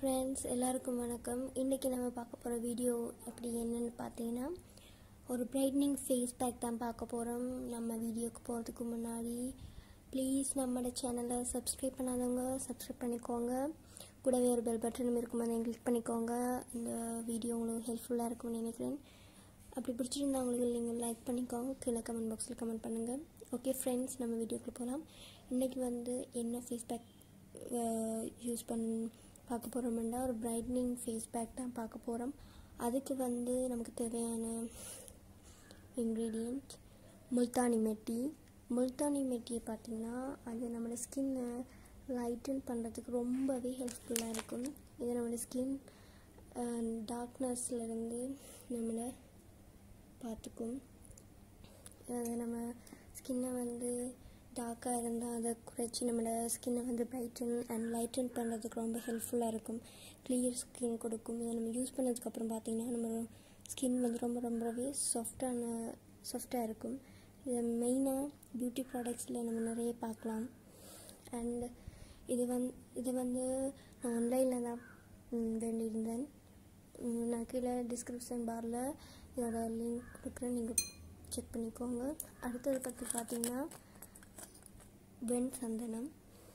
friends எல்லாருக்கும் வணக்கம் இன்றைக்கி நம்ம பார்க்க போகிற வீடியோ எப்படி என்னன்னு பார்த்தீங்கன்னா ஒரு பிரைட்னிங் ஃபேஸ் பேக் தான் பார்க்க போகிறோம் நம்ம வீடியோக்கு போகிறதுக்கு முன்னாடி ப்ளீஸ் நம்மளோட சேனலை சப்ஸ்கிரைப் பண்ணாதவங்க சப்ஸ்கிரைப் பண்ணிக்கோங்க கூடவே ஒரு பெல் பட்டனும் இருக்கும் அதை கிளிக் பண்ணிக்கோங்க இந்த வீடியோ உங்களுக்கு ஹெல்ப்ஃபுல்லாக இருக்கும்னு நினைக்கிறேன் அப்படி பிடிச்சிருந்தா உங்களுக்கு நீங்கள் லைக் பண்ணிக்கோங்க கீழே கமெண்ட் பாக்ஸில் கமெண்ட் பண்ணுங்கள் ஓகே ஃப்ரெண்ட்ஸ் நம்ம வீடியோக்குள்ளே போகலாம் இன்றைக்கி வந்து என்ன ஃபேஸ் பேக் யூஸ் பண் பார்க்க போகிறோம்னா ஒரு பிரைட்னிங் ஃபேஸ் பேக் தான் பார்க்க போகிறோம் அதுக்கு வந்து நமக்கு தேவையான இன்க்ரீடியண்ட் முல்தானி மெட்டி முல்தானி மெட்டியை பார்த்திங்கன்னா அது நம்மளோட ஸ்கின்னை லைட்டன் பண்ணுறதுக்கு ரொம்பவே ஹெல்ப்ஃபுல்லாக இருக்கும் இது நம்மளோட ஸ்கின் டார்க்னஸ்லேருந்து நம்மளை பார்த்துக்கும் அது நம்ம ஸ்கின்னை வந்து டார்க்காக இருந்தால் அதை குறைச்சி நம்மளோட ஸ்கின்னை வந்து பிரைட்டன் அண்ட் லைட்டன் பண்ணுறதுக்கு ரொம்ப ஹெல்ப்ஃபுல்லாக இருக்கும் கிளியர் ஸ்கின் கொடுக்கும் இதை நம்ம யூஸ் பண்ணதுக்கப்புறம் பார்த்திங்கன்னா நம்ம ஸ்கின் வந்து ரொம்ப ரொம்பவே சாஃப்டான சாஃப்டாக இருக்கும் இது மெயினாக பியூட்டி ப்ராடக்ட்ஸில் நம்ம நிறைய பார்க்கலாம் அண்ட் இது வந் இது வந்து நான் ஆன்லைனில் தான் வேண்டியிருந்தேன் நான் கீழே டிஸ்கிரிப்ஷன் பாரில் இதோட லிங்க் கொடுக்குறேன் நீங்கள் செக் பண்ணிக்கோங்க அடுத்தது பற்றி பார்த்தீங்கன்னா வெண் சந்தனம்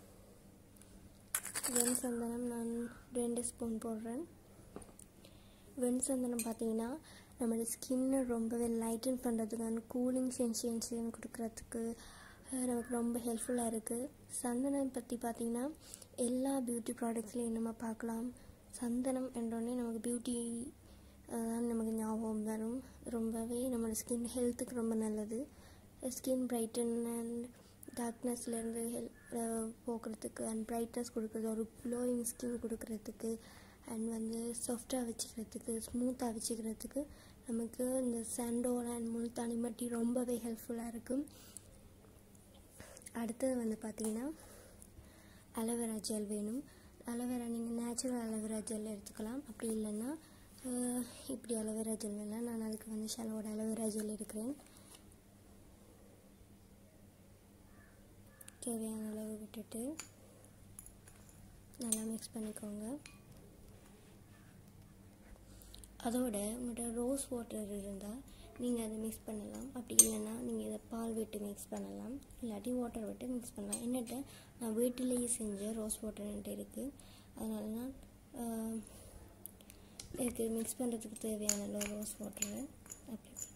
வெண் சந்தனம் நான் ரெண்டு ஸ்பூன் போடுறேன் வெண் சந்தனம் பார்த்தீங்கன்னா நம்மளோட ஸ்கின்னை ரொம்பவே லைட்டன் பண்ணுறதுக்கு அண்ட் கூலிங் சென்சேஷன் கொடுக்குறதுக்கு நமக்கு ரொம்ப ஹெல்ப்ஃபுல்லாக இருக்குது சந்தனம் பற்றி பார்த்திங்கன்னா எல்லா பியூட்டி ப்ராடக்ட்ஸ்லையும் நம்ம பார்க்கலாம் சந்தனம் என்றோடனே நமக்கு பியூட்டி தான் நமக்கு ஞாபகம் வரும் ரொம்பவே நம்மளோட ஸ்கின் ஹெல்த்துக்கு ரொம்ப நல்லது ஸ்கின் பிரைட்டன் அண்ட் டார்க்னஸ்லேருந்து ஹெல் போக்குறதுக்கு அண்ட் பிரைட்னஸ் கொடுக்குறது ஒரு க்ளோயிங் ஸ்கின் கொடுக்குறதுக்கு அண்ட் வந்து சாஃப்டாக வச்சுக்கிறதுக்கு ஸ்மூத்தாக வச்சுக்கிறதுக்கு நமக்கு இந்த சாண்டோல் அண்ட் முல்தானி மட்டி ரொம்பவே ஹெல்ப்ஃபுல்லாக இருக்கும் அடுத்தது வந்து பார்த்திங்கன்னா அலோவேரா ஜெல் வேணும் அலோவேரா நீங்கள் நேச்சுரல் அலோவேரா ஜெல் எடுத்துக்கலாம் அப்படி இல்லைன்னா இப்படி அலோவேரா ஜெல் இல்லை நான் அதுக்கு வந்து ஷலோட அலோவேரா ஜெல் எடுக்கிறேன் தேவையான அளவு விட்டுட்டு நல்லா மிக்ஸ் பண்ணிக்கோங்க அதோட உங்கள்கிட்ட ரோஸ் வாட்டர் இருந்தால் நீங்கள் அதை மிக்ஸ் பண்ணலாம் அப்படி இல்லைன்னா நீங்கள் இதை பால் விட்டு மிக்ஸ் பண்ணலாம் இல்லாட்டி வாட்டர் விட்டு மிக்ஸ் பண்ணலாம் என்னட்ட நான் வீட்டிலேயே செஞ்ச ரோஸ் வாட்டர் என்கிட்ட இருக்குது அதனால நான் இதுக்கு மிக்ஸ் பண்ணுறதுக்கு தேவையான அளவு ரோஸ் வாட்டரை அப்ளை பண்ணிட்டு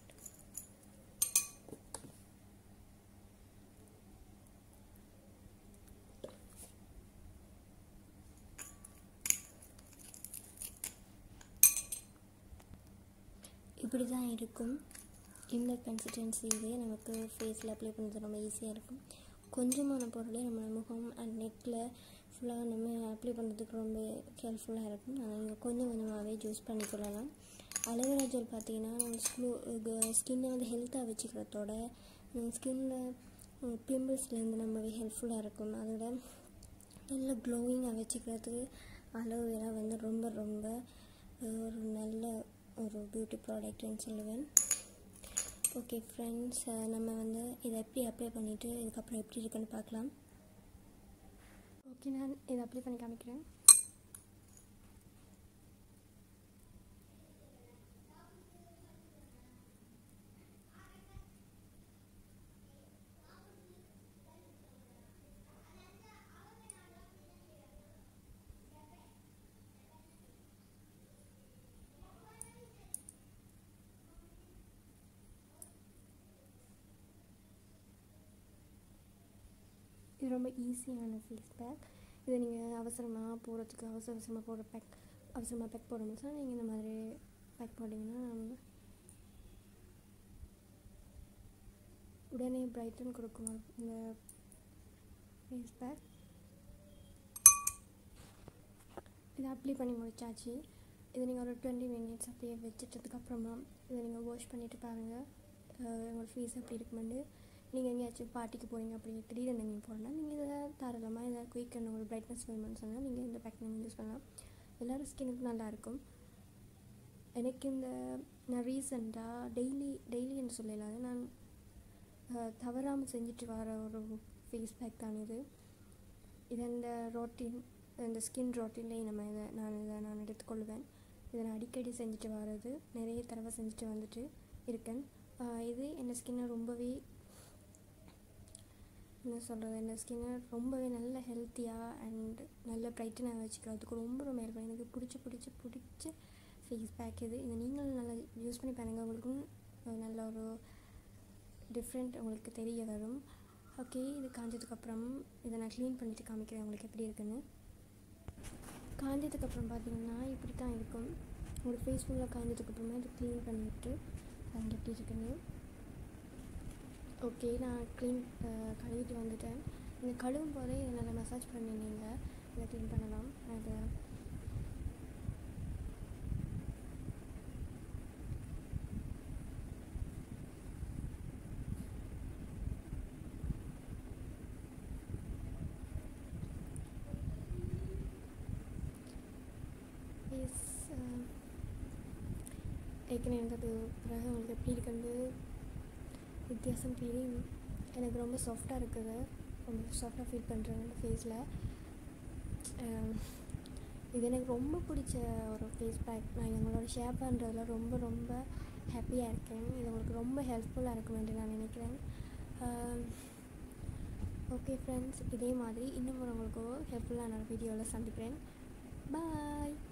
இப்படி தான் இருக்கும் இந்த கன்சிஸ்டன்சி இது நமக்கு ஃபேஸில் அப்ளை பண்ணுறது ரொம்ப ஈஸியாக இருக்கும் கொஞ்சமான பொருளே நம்ம முகம் அண்ட் நெக்கில் ஃபுல்லாக நம்ம அப்ளை பண்ணுறதுக்கு ரொம்ப ஹெல்ப்ஃபுல்லாக இருக்கும் அதனால் நீங்கள் கொஞ்சம் கொஞ்சமாகவே ஜூஸ் பண்ணிக்கொள்ளலாம் அலோவேரா ஜெல் பார்த்தீங்கன்னா நம்ம ஸ்க்ளூ ஸ்கின்னை வந்து ஹெல்த்தாக வச்சுக்கிறதோட ஸ்கின்னில் பிம்பிள்ஸ்லேருந்து ரொம்பவே ஹெல்ப்ஃபுல்லாக இருக்கும் அதோட நல்ல க்ளோயிங்காக வச்சுக்கிறதுக்கு அலோவேரா வந்து ரொம்ப ரொம்ப ஒரு நல்ல ஒரு பியூட்டி ப்ராடக்ட்னு சொல்லுவேன் ஓகே ஃப்ரெண்ட்ஸ் நம்ம வந்து இதை எப்படி அப்ளை பண்ணிவிட்டு இதுக்கப்புறம் எப்படி இருக்குன்னு பார்க்கலாம் ஓகே நான் இதை அப்ளை பண்ணி காமிக்கிறேன் இது ரொம்ப ஈஸியான ஃபேஸ் பேக் இதை நீங்கள் அவசரமாக போகிறதுக்கு அவசர அவசரமாக போடுற பேக் அவசரமாக பேக் போடணும் சார் நீங்கள் இந்த மாதிரி பேக் போட்டிங்கன்னா உடனே பிரைட்டன் கொடுக்கும் இந்த ஃபேஸ் பேக் இதை அப்ளை பண்ணி முடிச்சாச்சு இதை நீங்கள் ஒரு டுவெண்ட்டி மினிட்ஸ் அப்படியே வச்சுட்டதுக்கப்புறமா இதை நீங்கள் வாஷ் பண்ணிவிட்டு பாருங்கள் உங்களோட ஃபேஸ் எப்படி இருக்குமெண்டு நீங்கள் எங்கேயாச்சும் பார்ட்டிக்கு போகிறீங்க அப்படி திடீர்னு நீங்கள் போகிறனா நீங்கள் இதை தாராளமாக இதை குயிக் அண்ட் ஒரு பிரைட்னஸ் வேணும்னு சொன்னால் நீங்கள் இந்த பேக் நீங்கள் யூஸ் பண்ணலாம் எல்லோரும் ஸ்கின்னுக்கு நல்லாயிருக்கும் எனக்கு இந்த நான் ரீசெண்டாக டெய்லி டெய்லி என்று சொல்லலாது நான் தவறாமல் செஞ்சுட்டு வர ஒரு ஃபேஸ் பேக் தான் இது இது இந்த ரோட்டின் இந்த ஸ்கின் ரொட்டீன்லேயே நம்ம இதை நான் இதை நான் எடுத்துக்கொள்வேன் இதை நான் அடிக்கடி செஞ்சுட்டு வர்றது நிறைய தடவை செஞ்சுட்டு வந்துட்டு இருக்கேன் ஆஹ் இது என் ஸ்கின்னை ரொம்பவே என்ன சொல்கிறது என் ஸ்கின்னை ரொம்பவே நல்ல ஹெல்த்தியாக அண்ட் நல்ல ப்ரைட்டனாக வச்சுக்கிறதுக்கு ரொம்ப ரொம்ப ஹெல்ப் பண்ணி எனக்கு பிடிச்ச பிடிச்ச பிடிச்ச ஃபேஸ் பேக் இது இதை நீங்களும் நல்லா யூஸ் பண்ணி பாருங்கள் உங்களுக்கும் ஒரு நல்ல ஒரு டிஃப்ரெண்ட் உங்களுக்கு தெரிய வரும் ஓகே இது காஞ்சதுக்கப்புறம் இதை நான் க்ளீன் பண்ணிவிட்டு காமிக்கிறேன் உங்களுக்கு எப்படி இருக்குன்னு காஞ்சதுக்கப்புறம் பார்த்தீங்கன்னா இப்படி தான் இருக்கும் உங்களோட ஃபேஸ் ஃபுல்லாக காஞ்சதுக்கப்புறமா இதை க்ளீன் பண்ணிவிட்டு அங்கே எப்படி இருக்குன்னு ஓகே நான் க்ளீன் கழுவிட்டு வந்துட்டேன் நீங்கள் கழுவும் போதே இதை நல்லா மசாஜ் பண்ணி நீங்கள் இதை க்ளீன் பண்ணலாம் அது எஸ் ஏற்கனவே எனக்கு அது பிறகு உங்களுக்கு எப்படி இருக்குன்னு வித்தியாசம் ஃபீலிங் எனக்கு ரொம்ப சாஃப்டாக இருக்குது ரொம்ப சாஃப்டாக ஃபீல் பண்ணுறேன் இந்த ஃபேஸில் இது எனக்கு ரொம்ப பிடிச்ச ஒரு ஃபேஸ் பேக் நான் எங்களோட ஷேர் பண்ணுறதுல ரொம்ப ரொம்ப ஹாப்பியாக இருக்கேன் இது உங்களுக்கு ரொம்ப ஹெல்ப்ஃபுல்லாக இருக்கும் என்று நான் நினைக்கிறேன் ஓகே ஃப்ரெண்ட்ஸ் இதே மாதிரி இன்னும் ஒரு உங்களுக்கு ஹெல்ப்ஃபுல்லான வீடியோவில் சந்திக்கிறேன் பாய்